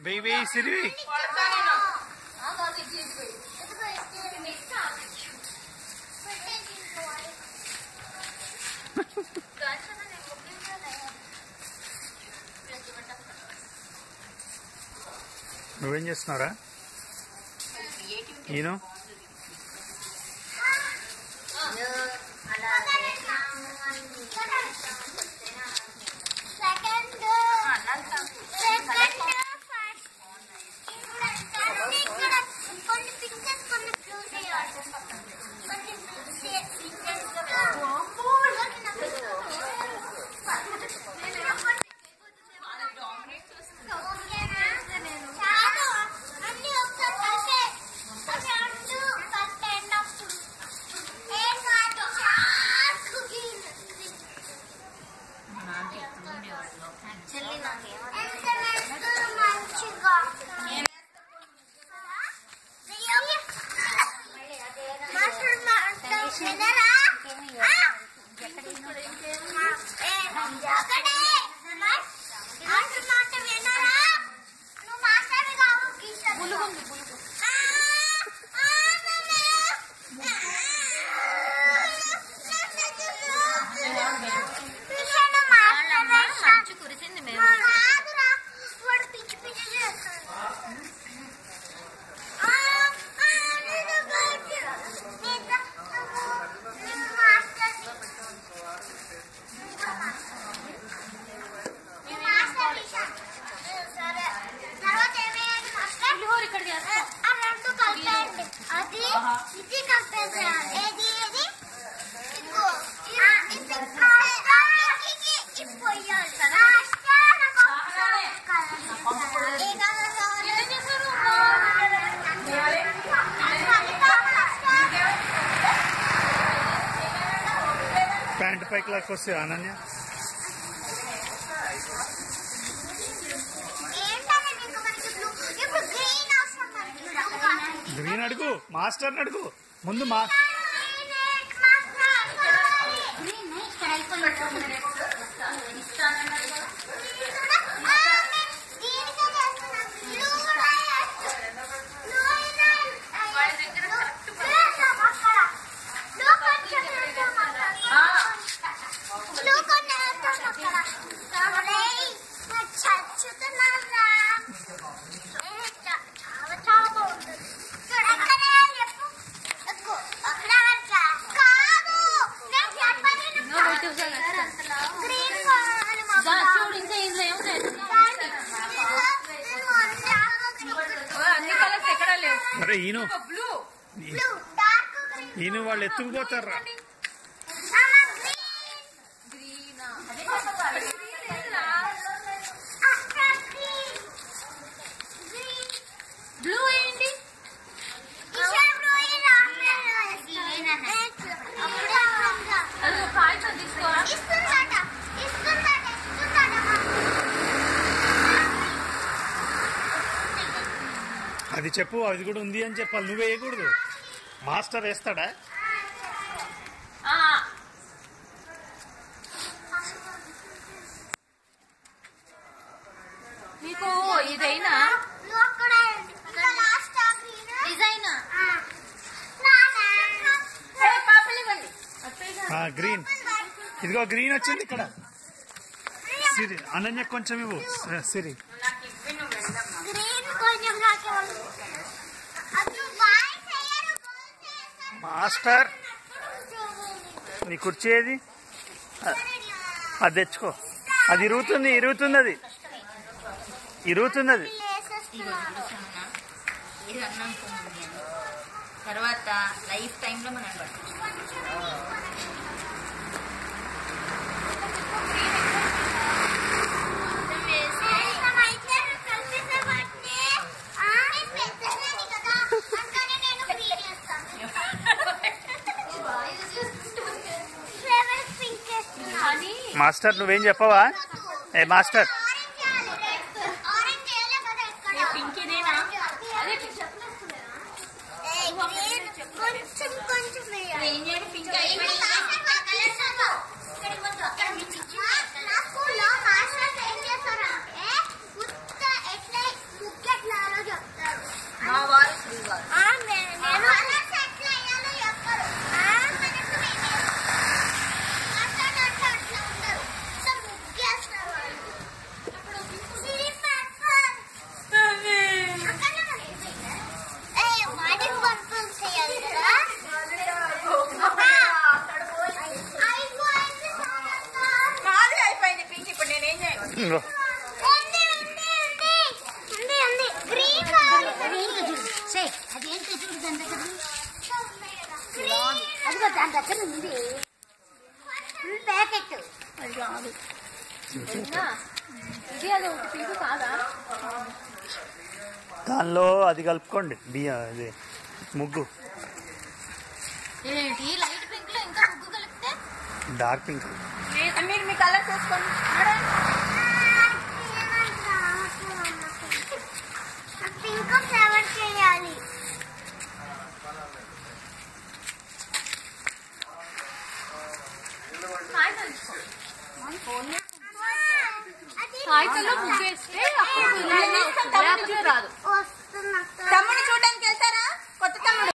వెయ్యి వెయ్యి సిరి వెయ్యి. నువ్వేం చేస్తున్నారా నేను చెల్లి మంచు కురిసింది మేము వాడు పిచ్చి పిచ్చి చేస్తాడు పులిహోర ఇక్కడ చేస్తాం అది ఇది కలిపేది ఏది ఏది ఇదిగో ఆ, ఇది ఇది పోయాలి ఏ కలర్ ఏం చేశారు ప్యాంట్ పైకి లాక్ వస్తే అనన్య గ్రీన్ అడుగు మాస్టర్ అడుగు ముందు మా చచ్చుతున్నారా చాలా చాలా బాగుంటుంది ఎక్కడ చెప్పు ఎక్కు అక్కడ కాదు నేను చెప్పని నువ్వు పెట్టి ఉదయం గ్రీన్ కావాలి మా దా, చూడు ఇంకా ఇందులో ఏం లేదు ఓ, అన్ని కలర్స్ ఎక్కడ లేవు అరే ఈను బ్లూ డార్క్ గ్రీన్ ఈను వాళ్ళు ఎత్తుకుపోతారా గ్రీన్ బ్లూ ఏంటి అది ఒక కాగితం తీసుకోరా అది చెప్పు అది కూడా ఉంది అని చెప్పాలి నువ్వు వేయకూడదు మాస్టర్ వేస్తాడా ఆ, మీకు ఇదైనా డిజైన్ పాపలు ఇవ్వండి ఆ, గ్రీన్ ఇదిగో గ్రీన్ వచ్చింది ఇక్కడ సిరి అనన్య కొంచెం ఇవ్వు స- సిరి గ్రీన్ కొంచెం రాకేవాళ్ళు అది బాయ్ చేయరు మాస్టర్ నీ కుర్చీ ఏది అ- అది తెచ్చుకో అది ఇరుగుతుంది ఇరుగుతుంది అది ఇరుగుతుంది అది ఇది అన్నం తర్వాత లైఫ్ టైంలో మనం పడుతుంది కానీ మాస్టర్ నువ్వేం చెప్పవా ఏ మాస్టర్ పింక్ ఇదేనా అదే కొంచెం కొంచెం వేయాలి ఏం చేయండి పింక్ నా స్కూల్లో మాస్టర్స్ ఏం చేస్తారంటే ఉత్త ఎట్లా బుక్ ఇదిగో దాని దగ్గర ఉంది ఫుల్ ప్యాకెట్ అది కాదు వదినా, ఇది అది ఒక పీసు కాదా దానిలో అది కలుపుకోండి బియ్యం అది ముగ్గు ఏంటి లైట్ పింక్ లో ఇంకా ముగ్గు కలిపితే డార్క్ పింక్ మీరు మీ కలర్ చేసుకోండి పింక్ ఫ్లవర్ చేయాలి కాగితంలో ముగ్గు వేస్తే